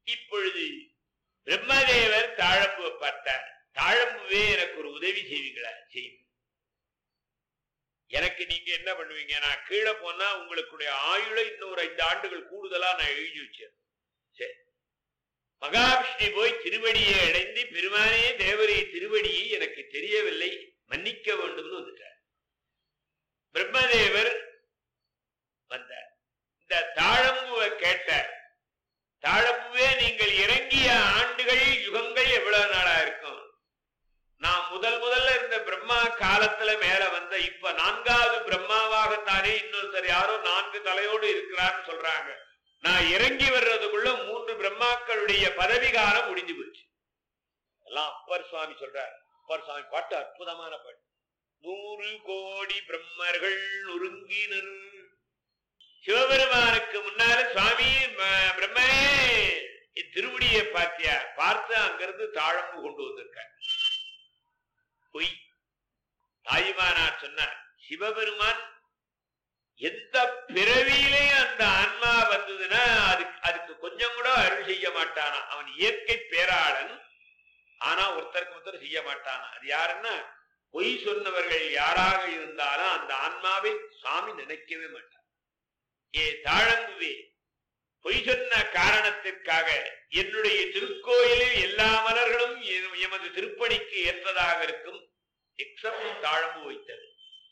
இப்பொழுது பிரம்மதேவர் தாழம்புவை பார்த்தார் தாழம்புவே எனக்கு ஒரு உதவி செய்வீங்களா செய்யும் எனக்கு நீங்க என்ன பண்ணுவீங்க நான் கீழே போனா உங்களுடைய ஆயுளை இன்னொரு ஐந்து ஆண்டுகள் கூடுதலா நான் எழுதி வச்சேன் சரி மகாவிஷ்ணு போய் திருவடியை அடைந்து பெருமானே தேவரே திருவடியை எனக்கு தெரியவில்லை மன்னிக்க வேண்டும்னு வந்துட்டார் பிரம்மதேவர் வந்தார் இந்த தாழம்புவை கேட்டார் தாழம்புவே நீங்கள் இறங்கிய ஆண்டுகள் யுகங்கள் எவ்வளவு நாளா இருக்கும் நான் முதல் முதல்ல இருந்த பிரம்மா காலத்துல மேல வந்த இப்ப நான்காவது பிரம்மாவாகத்தானே இன்னொருத்தர் யாரோ நான்கு தலையோடு இருக்கிறான்னு சொல்றாங்க நான் இறங்கி வர்றதுக்குள்ள மூன்று பிரம்மாக்களுடைய பதவி காலம் முடிஞ்சு போச்சு எல்லாம் அப்பர் சுவாமி சொல்றார் அப்பர் சுவாமி பாட்டு அற்புதமான பாட்டு நூறு கோடி பிரம்மர்கள் நொறுங்கினர் சிவபெருமானுக்கு முன்னால சுவாமி ம- பிரம்மனே என் திருவடியை பார்த்தியா பார்த்து அங்கிருந்து தாழம்பு கொண்டு வந்திருக்கார் பொய் தாயுமானார் சொன்னார் சிவபெருமான் எந்த பிறவியிலையும் அந்த ஆன்மா வந்ததுன்னா அதுக்கு அதுக்கு கொஞ்சம் கூட அருள் செய்ய மாட்டானா அவன் இயற்கை பேராளன் ஆனா ஒருத்தருக்கு ஒருத்தர் செய்ய மாட்டானா அது யாருன்னா பொய் சொன்னவர்கள் யாராக இருந்தாலும் அந்த ஆன்மாவை சாமி நினைக்கவே மாட்டார் ஏ தாழம்புவே பொய் சொன்ன காரணத்திற்காக என்னுடைய திருக்கோயிலில் எல்லா மலர்களும் எ- எமது திருப்பணிக்கு ஏற்றதாக இருக்கும் எக்ஸப்ட் தாழம்பு வைத்தது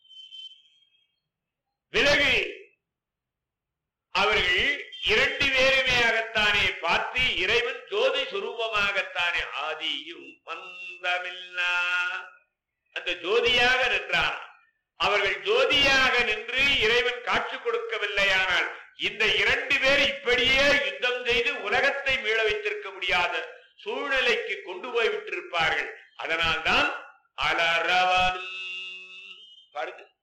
பிறகு அவர்கள் இரண்டு பேருமையாகத்தானே பார்த்து இறைவன் ஜோதி சுரூபமாகத்தானே ஆதியும் மந்தமில்லா அந்த ஜோதியாக நின்றான் அவர்கள் ஜோதியாக நின்று இறைவன் காட்சி கொடுக்கவில்லையானால் இந்த இரண்டு பேர் இப்படியே யுத்தம் செய்து உலகத்தை மீள வைத்திருக்க முடியாத சூழ்நிலைக்கு கொண்டு போய் விட்டிருப்பார்கள் அதனால்தான் அலரவனும் பாருங்க